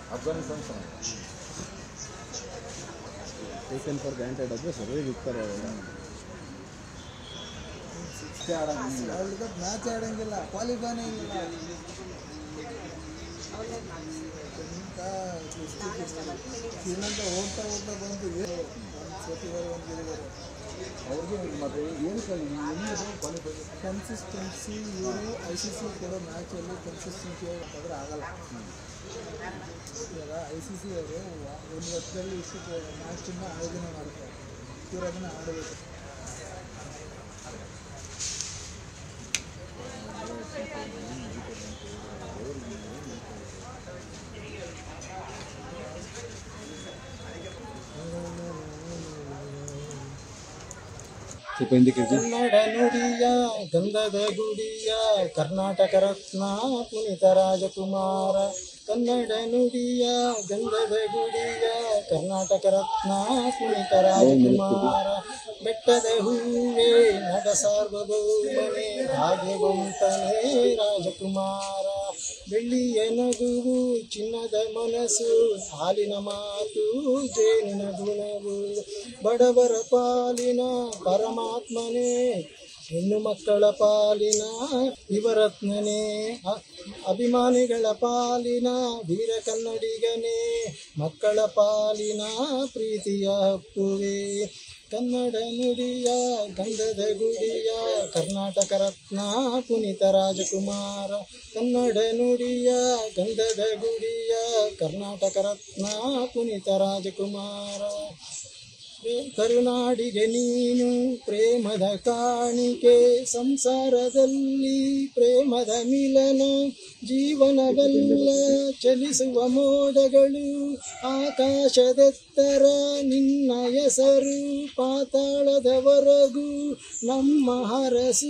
ಅಫ್ಘಾನಿಸ್ತಾನ ಚೆನ್ನಾಗಿ taken for granted ಆದರೆ ಸರಿ ಇರ್ತಾರೆ ಅವೆಲ್ಲ ವರ್ಲ್ಡ್ ಕಪ್ ಮ್ಯಾಚ್ ಆಡಂಗಿಲ್ಲ ಕ್ವಾಲಿಫೈನೇ ಇಲ್ಲ ಇಂಥ ಶ್ರೀಲಂಕಾ ಹೋಗ್ತಾ ಹೋಗ್ತಾ ಬಂತು ಏನು ಒಂದು ಸೋತಿದ್ದಾರೆ ಒಂದು ಗೆದ್ದಿದ್ದಾರೆ ಅವ್ರಿಗೆ ಮತ್ತೆ ಏನು ಕ್ವಾಲಿಫೈ ಕನ್ಸಿಸ್ಟೆನ್ಸಿ ಇವರು ಐ ಸಿ ಸಿ ಕೊಡೋ ಮ್ಯಾಚಲ್ಲಿ ಕನ್ಸಿಸ್ಟೆನ್ಸಿ ಅಂತಂದ್ರೆ ಆಗಲ್ಲ ಇವಾಗ ಐ ಸಿ ಸಿ ಅವರು ಒಂದು ವರ್ಷದಲ್ಲಿ ಇಷ್ಟು ಮ್ಯಾಚನ್ನು ಆಯೋಜನೆ ಮಾಡ್ತಾರೆ ಇವರು ಅದನ್ನು ಆಡಬೇಕು ಸ್ವಲ್ಪ ಹಿಂದಕ್ಕೆ ಕನ್ನಡ ನುಡಿಯ ಗಂಧದ ಗುಡಿಯ ಕರ್ನಾಟಕ ರತ್ನ ಪುನೀತ ರಾಜಕುಮಾರ ಕನ್ನಡ ನುಡಿಯ ಗಂಧದ ಗುಡಿಯ ಕರ್ನಾಟಕ ರತ್ನ ಪುನೀತ ರಾಜಕುಮಾರ ಬೆಟ್ಟದ ಹೂವೇ ನಡ ಸಾರ್ವಭೌಮನೆ ಭಾಗ್ಯವಂತನೇ ರಾಜಕುಮಾರ ಬೆಳ್ಳಿಯ ನಗುವು ಚಿನ್ನದ ಮನಸ್ಸು ಹಾಲಿನ ಮಾತು ಜೇನಿನ ಗುಣವು ಬಡವರ ಪಾಲಿನ ಪರಮಾತ್ಮನೇ ಹೆಣ್ಣು ಮಕ್ಕಳ ಪಾಲಿನ ಯುವರತ್ನನೇ ಅ- ಅಭಿಮಾನಿಗಳ ಪಾಲಿನ ವೀರ ಕನ್ನಡಿಗನೇ ಮಕ್ಕಳ ಪಾಲಿನ ಪ್ರೀತಿಯ ಹಪ್ಪುವೆ ಕನ್ನಡ ನುಡಿಯ ಗಂಧದ ಗುಡಿಯ ಕರ್ನಾಟಕ ರತ್ನ ಪುನೀತ ರಾಜಕುಮಾರ ಕನ್ನಡ ನುಡಿಯ ಗಂಧದ ಗುಡಿಯ ಕರ್ನಾಟಕ ರತ್ನ ಪುನೀತ ರಾಜಕುಮಾರ ಕರುನಾಡಿಗೆ ನೀನು ಪ್ರೇಮದ ಕಾಣಿಕೆ ಸಂಸಾರದಲ್ಲಿ ಪ್ರೇಮದ ಮಿಲನ ಜೀವನವೆಲ್ಲ ಚಲಿಸುವ ಮೋಡಗಳು ಆಕಾಶದೆತ್ತರ ನಿನ್ನ ಹೆಸರು ಪಾತಾಳದವರೆಗೂ ನಮ್ಮ ಹರಸು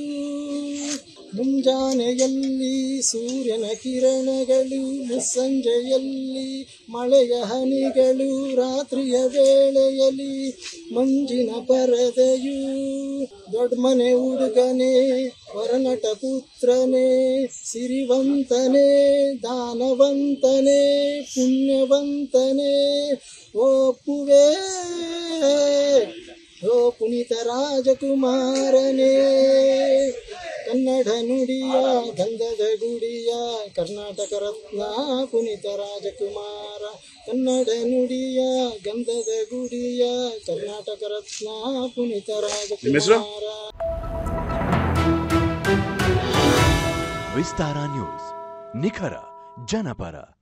ಮುಂಜಾನೆಯಲ್ಲಿ ಸೂರ್ಯನ ಕಿರಣಗಳು ಮುಸ್ಸಂಜೆಯಲ್ಲಿ ಮಳೆಯ ಹನಿಗಳು ರಾತ್ರಿಯ ವೇಳೆಯಲ್ಲಿ ಮಂಜಿನ ಪರದೆಯು ದೊಡ್ಡ ಮನೆ ಹುಡುಗನೇ ವರನಟ ಪುತ್ರನೇ ಸಿರಿವಂತನೇ ದಾನವಂತನೇ ಪುಣ್ಯವಂತನೇ ಒಪ್ಪುವೆ ಓ ಪುನೀತ ರಾಜಕುಮಾರನೇ ಕನ್ನಡ ನುಡಿಯ ಗಂಧದ ಗುಡಿಯ ಕರ್ನಾಟಕ ರತ್ನ ಪುನೀತ ರಾಜಕುಮಾರ ಕನ್ನಡ ನುಡಿಯ ಗಂಧದ ಗುಡಿಯ ಕರ್ನಾಟಕ ರತ್ನ ಪುನೀತ ರಾಜಕುಮಾರ ವಿಸ್ತಾರ ನ್ಯೂಸ್ ನಿಖರ ಜನಪರ